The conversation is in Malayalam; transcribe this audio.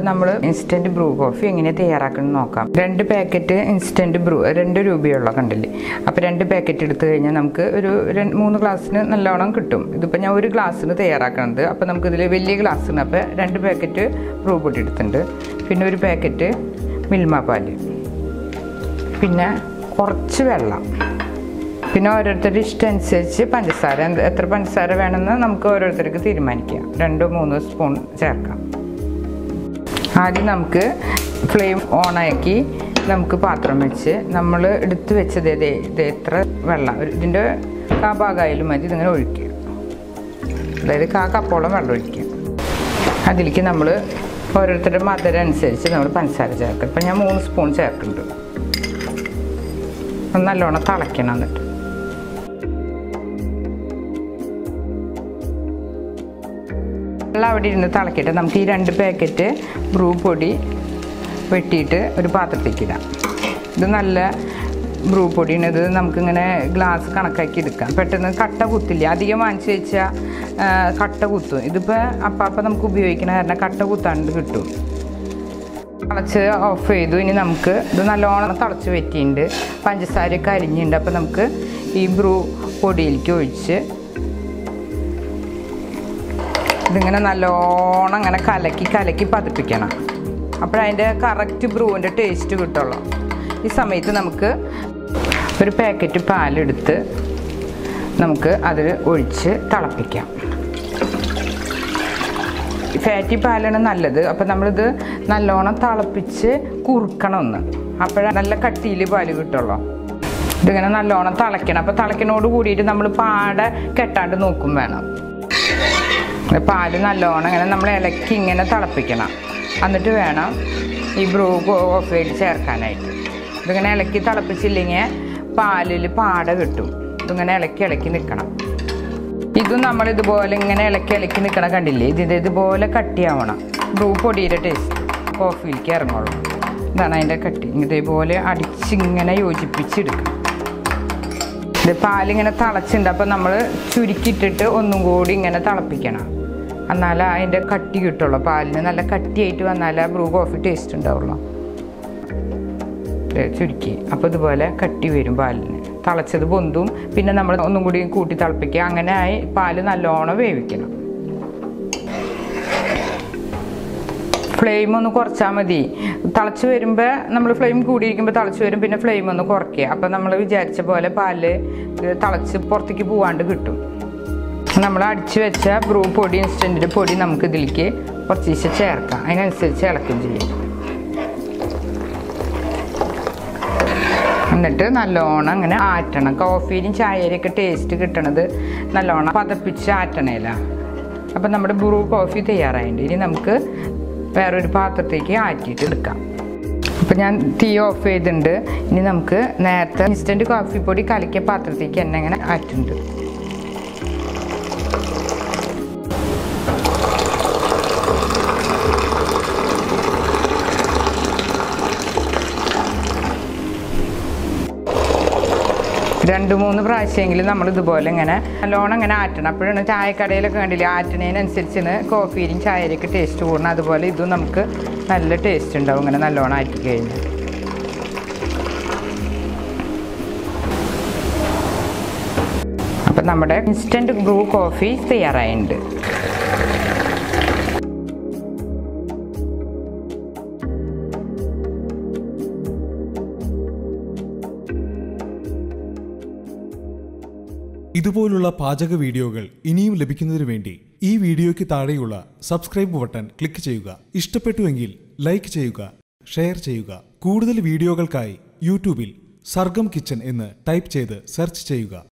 അപ്പോൾ നമ്മൾ ഇൻസ്റ്റൻറ്റ് ബ്രൂ കോഫി എങ്ങനെ തയ്യാറാക്കണം നോക്കാം രണ്ട് പാക്കറ്റ് ഇൻസ്റ്റൻറ്റ് ബ്രൂ രണ്ട് രൂപയുള്ള കണ്ടില്ലേ അപ്പോൾ രണ്ട് പാക്കറ്റ് എടുത്തു കഴിഞ്ഞാൽ നമുക്ക് ഒരു രണ്ട് മൂന്ന് ഗ്ലാസ്സിന് നല്ലോണം കിട്ടും ഇതിപ്പോൾ ഞാൻ ഒരു ഗ്ലാസ്സിന് തയ്യാറാക്കണത് അപ്പോൾ നമുക്കിതിൽ വലിയ ഗ്ലാസ്സിന് അപ്പോൾ രണ്ട് പാക്കറ്റ് ബ്രൂ പൊടി എടുത്തിട്ടുണ്ട് പിന്നെ ഒരു പാക്കറ്റ് മിൽമ പാല് പിന്നെ കുറച്ച് വെള്ളം പിന്നെ ഓരോരുത്തരുടെ ഇഷ്ടം അനുസരിച്ച് പഞ്ചസാര എന്ത് എത്ര പഞ്ചസാര വേണമെന്ന് നമുക്ക് ഓരോരുത്തർക്ക് തീരുമാനിക്കാം രണ്ടോ മൂന്നോ സ്പൂൺ ചേർക്കാം ആദ്യം നമുക്ക് ഫ്ലെയിം ഓണാക്കി നമുക്ക് പാത്രം വെച്ച് നമ്മൾ എടുത്ത് വെച്ചത് ഇതേ ഇത് എത്ര വെള്ളം ഒരു ഇതിൻ്റെ കാ ഭാഗമായാലും മതി ഇതിങ്ങനെ ഒഴിക്കുക അതായത് കാ കപ്പോളം വെള്ളം ഒഴിക്കുക അതിലേക്ക് നമ്മൾ ഓരോരുത്തരുടെ മധുരം അനുസരിച്ച് നമ്മൾ പഞ്ചസാര ചേർക്കുക ഇപ്പം ഞാൻ മൂന്ന് സ്പൂൺ ചേർക്കുന്നുണ്ട് ഒന്ന് നല്ലോണം തിളയ്ക്കണം എന്നിട്ട് വെള്ളം അവിടെ ഇരുന്ന് തിളക്കിയിട്ട് നമുക്ക് ഈ രണ്ട് പാക്കറ്റ് ബ്രൂ പൊടി വെട്ടിയിട്ട് ഒരു പാത്രത്തേക്ക് ഇടാം ഇത് നല്ല ബ്രൂ പൊടിയാണ് ഇത് നമുക്കിങ്ങനെ ഗ്ലാസ് കണക്കാക്കി എടുക്കാം പെട്ടെന്ന് കട്ട കുത്തില്ല അധികം വാങ്ങിച്ചു വെച്ചാൽ കട്ട കുത്തും ഇതിപ്പോൾ അപ്പം അപ്പം നമുക്ക് ഉപയോഗിക്കണ കാരണം കട്ട കുത്താണ്ട് കിട്ടും തിളച്ച് ഓഫ് ചെയ്തു ഇനി നമുക്ക് ഇത് നല്ലോണം തിളച്ച് വെറ്റിയിട്ടുണ്ട് പഞ്ചസാരയൊക്കെ അരിഞ്ഞിട്ടുണ്ട് അപ്പോൾ നമുക്ക് ഈ ബ്രൂ പൊടിയിലേക്ക് ഒഴിച്ച് ഇതിങ്ങനെ നല്ലോണം അങ്ങനെ കലക്കി കലക്കി പതിപ്പിക്കണം അപ്പോഴതിൻ്റെ കറക്റ്റ് ബ്രൂവിൻ്റെ ടേസ്റ്റ് കിട്ടുള്ളൂ ഈ സമയത്ത് നമുക്ക് ഒരു പാക്കറ്റ് പാലെടുത്ത് നമുക്ക് അതിൽ ഒഴിച്ച് തിളപ്പിക്കാം ഫാറ്റി പാലാണ് നല്ലത് അപ്പം നമ്മളിത് നല്ലോണം തിളപ്പിച്ച് കുറുക്കണം ഒന്ന് അപ്പോഴാണ് നല്ല കട്ടിയിൽ പാല് കിട്ടുള്ളൂ ഇതിങ്ങനെ നല്ലോണം തിളയ്ക്കണം അപ്പോൾ തിളയ്ക്കണോട് കൂടിയിട്ട് നമ്മൾ പാടെ കെട്ടാണ്ട് നോക്കും വേണം പാല് നല്ലോണം ഇങ്ങനെ നമ്മൾ ഇലക്കി ഇങ്ങനെ തിളപ്പിക്കണം എന്നിട്ട് വേണം ഈ ബ്രൂ കോഫിയിൽ ചേർക്കാനായിട്ട് ഇതിങ്ങനെ ഇളക്കി തിളപ്പിച്ചില്ലെങ്കിൽ പാലിൽ പാട കിട്ടും ഇതിങ്ങനെ ഇളക്കി ഇളക്കി നിൽക്കണം ഇതും നമ്മൾ ഇതുപോലെ ഇങ്ങനെ ഇളക്കി ഇളക്കി നിൽക്കണ കണ്ടില്ലേ ഇത് ഇതുപോലെ കട്ടിയാവണം ബ്രൂ പൊടിയുടെ ടേസ്റ്റ് കോഫിയിലേക്ക് ഇറങ്ങുള്ളൂ ഇതാണ് അതിൻ്റെ കട്ടി ഇതേപോലെ അടിച്ചിങ്ങനെ യോജിപ്പിച്ചെടുക്കണം ഇത് പാലിങ്ങനെ തിളച്ചിട്ടുണ്ട് അപ്പം നമ്മൾ ചുരുക്കിയിട്ടിട്ട് ഒന്നും കൂടി ഇങ്ങനെ തിളപ്പിക്കണം എന്നാലേ അതിൻ്റെ കട്ടി കിട്ടുള്ളൂ പാലിന് നല്ല കട്ടിയായിട്ട് വന്നാലേ ബ്രൂ കോഫി ടേസ്റ്റ് ഉണ്ടാവുള്ളൂ ഇത് ചുരുക്കി അപ്പോൾ ഇതുപോലെ കട്ടി വരും പാലിന് തിളച്ചത് പൊന്തും പിന്നെ നമ്മൾ ഒന്നും കൂടി കൂട്ടി തിളപ്പിക്കുക അങ്ങനെ ആയി പാല് നല്ലോണം വേവിക്കണം ഫ്ലെയിം ഒന്ന് കുറച്ചാൽ മതി തിളച്ച് വരുമ്പോൾ നമ്മൾ ഫ്ലെയിം കൂടിയിരിക്കുമ്പോൾ തിളച്ച് വരും പിന്നെ ഫ്ലെയിം ഒന്ന് കുറയ്ക്കുക അപ്പോൾ നമ്മൾ വിചാരിച്ച പോലെ പാല് തിളച്ച് പുറത്തേക്ക് പോവാണ്ട് കിട്ടും നമ്മൾ അടിച്ചു വെച്ച ബ്രൂ പൊടി ഇൻസ്റ്റൻറ്റിൻ്റെ പൊടി നമുക്ക് ഇതിലേക്ക് കുറച്ച് ദിവസം ചേർക്കാം അതിനനുസരിച്ച് ഇളക്കും ചെയ്യും എന്നിട്ട് നല്ലോണം അങ്ങനെ ആറ്റണം കോഫിയിലും ചായയിലൊക്കെ ടേസ്റ്റ് കിട്ടണത് നല്ലോണം പതപ്പിച്ച് ആറ്റണേല അപ്പം നമ്മുടെ ബ്രൂ കോഫി തയ്യാറായിട്ടുണ്ട് ഇനി നമുക്ക് വേറൊരു പാത്രത്തേക്ക് ആറ്റിയിട്ട് എടുക്കാം അപ്പം ഞാൻ തീ ഓഫ് ചെയ്തിട്ടുണ്ട് ഇനി നമുക്ക് നേരത്തെ ഇൻസ്റ്റൻറ്റ് കോഫി പൊടി കലക്കിയ പാത്രത്തേക്ക് തന്നെ അങ്ങനെ ആറ്റുണ്ട് രണ്ട് മൂന്ന് പ്രാവശ്യമെങ്കിലും നമ്മൾ ഇതുപോലെ ഇങ്ങനെ നല്ലോണം ഇങ്ങനെ ആറ്റണം അപ്പോഴാണ് ചായക്കടയിലൊക്കെ കണ്ടില്ലേ ആറ്റണതിനനുസരിച്ചാണ് കോഫിയിലും ചായയിലൊക്കെ ടേസ്റ്റ് കൂടണം അതുപോലെ ഇതും നമുക്ക് നല്ല ടേസ്റ്റ് ഉണ്ടാവും ഇങ്ങനെ നല്ലോണം ആറ്റി കഴിഞ്ഞാൽ അപ്പം നമ്മുടെ ഇൻസ്റ്റൻറ്റ് ബ്രൂ കോഫി തയ്യാറായിട്ടുണ്ട് ഇതുപോലുള്ള പാചക വീഡിയോകൾ ഇനിയും ലഭിക്കുന്നതിനു വേണ്ടി ഈ വീഡിയോയ്ക്ക് താഴെയുള്ള സബ്സ്ക്രൈബ് ബട്ടൺ ക്ലിക്ക് ചെയ്യുക ഇഷ്ടപ്പെട്ടുവെങ്കിൽ ലൈക്ക് ചെയ്യുക ഷെയർ ചെയ്യുക കൂടുതൽ വീഡിയോകൾക്കായി യൂട്യൂബിൽ സർഗം കിച്ചൺ എന്ന് ടൈപ്പ് ചെയ്ത് സെർച്ച് ചെയ്യുക